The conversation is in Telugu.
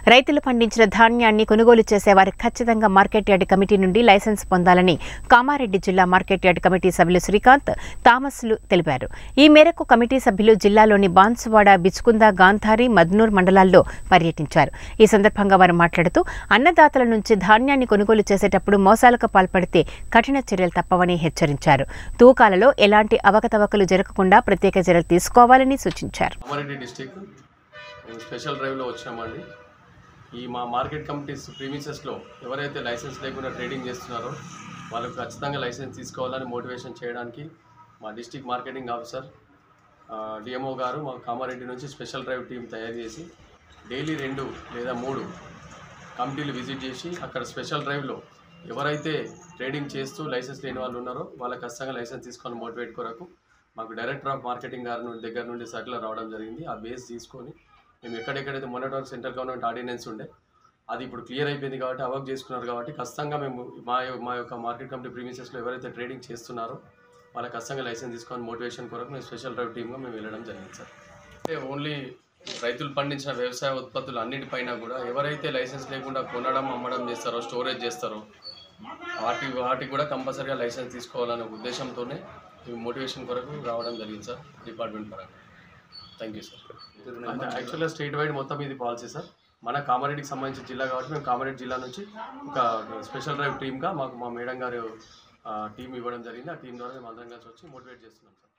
రైతులు పండించిన ధాన్యాన్ని కొనుగోలు చేసేవారు ఖచ్చితంగా మార్కెట్ యార్డ్ కమిటీ నుండి లైసెన్స్ పొందాలని కామారెడ్డి జిల్లా మార్కెట్ యార్డ్ కమిటీ సభ్యులు శ్రీకాంత్ థామస్లు తెలిపారు ఈ మేరకు కమిటీ సభ్యులు జిల్లాలోని బాన్సువాడ బిచ్కుంద గాంధారి మద్నూర్ మండలాల్లో పర్యటించారు ఈ సందర్భంగా వారు మాట్లాడుతూ అన్నదాతల నుంచి ధాన్యాన్ని కొనుగోలు చేసేటప్పుడు మోసాలకు పాల్పడితే కఠిన చర్యలు తప్పవని హెచ్చరించారు తూకాలలో ఎలాంటి అవకతవకలు జరగకుండా ప్రత్యేక చర్యలు తీసుకోవాలని సూచించారు కామారెడ్డి డిస్టిక్ మేము స్పెషల్ డ్రైవ్లో వచ్చినామండి ఈ మా మార్కెట్ కమిటీస్ ప్రీమిసెస్లో ఎవరైతే లైసెన్స్ లేకుండా ట్రేడింగ్ చేస్తున్నారో వాళ్ళకు ఖచ్చితంగా లైసెన్స్ తీసుకోవాలని మోటివేషన్ చేయడానికి మా డిస్టిక్ మార్కెటింగ్ ఆఫీసర్ డిఎంఓ గారు మా కామారెడ్డి నుంచి స్పెషల్ డ్రైవ్ టీం తయారు చేసి డైలీ రెండు లేదా మూడు కమిటీలు విజిట్ చేసి అక్కడ స్పెషల్ డ్రైవ్లో ఎవరైతే ట్రేడింగ్ చేస్తూ లైసెన్స్ లేని వాళ్ళు ఉన్నారో వాళ్ళకి ఖచ్చితంగా లైసెన్స్ తీసుకొని మోటివేట్ కొరకు మాకు డైరెక్టర్ ఆఫ్ మార్కెటింగ్ గారి నుండి దగ్గర నుండి సర్కులర్ రావడం జరిగింది ఆ బేస్ తీసుకొని మేము ఎక్కడెక్కడైతే మొన్నటి వరకు సెంట్రల్ గవర్నమెంట్ ఆర్డినెన్స్ ఉండే అది ఇప్పుడు క్లియర్ అయిపోయింది కాబట్టి అవర్క్ చేసుకున్నారు కాబట్టి ఖచ్చితంగా మేము మా యొ- మా యొక్క మార్కెట్ కమిటీ ప్రీమిసెస్లో ఎవరైతే ట్రేడింగ్ చేస్తున్నారో వాళ్ళకి ఖచ్చితంగా లైసెన్స్ తీసుకొని మోటివేషన్ కొరకు మేము స్పెషల్ డ్రైవ్ టీమ్గా మేము వెళ్ళడం జరిగింది సార్ అంటే ఓన్లీ రైతులు పండించిన వ్యవసాయ ఉత్పత్తులు అన్నిటిపైన కూడా ఎవరైతే లైసెన్స్ లేకుండా కొనడం అమ్మడం చేస్తారో స్టోరేజ్ చేస్తారో వాటి వాటికి కూడా కంపల్సరీగా లైసెన్స్ తీసుకోవాలనే ఉద్దేశంతోనే మేము మోటివేషన్ కొరకు రావడం జరిగింది సార్ డిపార్ట్మెంట్ పరంగా థ్యాంక్ యూ సార్ అంటే యాక్చువల్గా స్టేట్ వైడ్ మొత్తం ఇది పాలసీ సార్ మన కామారెడ్డికి సంబంధించిన జిల్లా కాబట్టి మేము కామారెడ్డి జిల్లా నుంచి ఒక స్పెషల్ డ్రైవ్ టీమ్గా మాకు మా మేడం గారు టీం ఇవ్వడం జరిగింది ఆ టీం ద్వారా మేము అందరం కలిసి వచ్చి మోటివేట్ చేస్తున్నాం సార్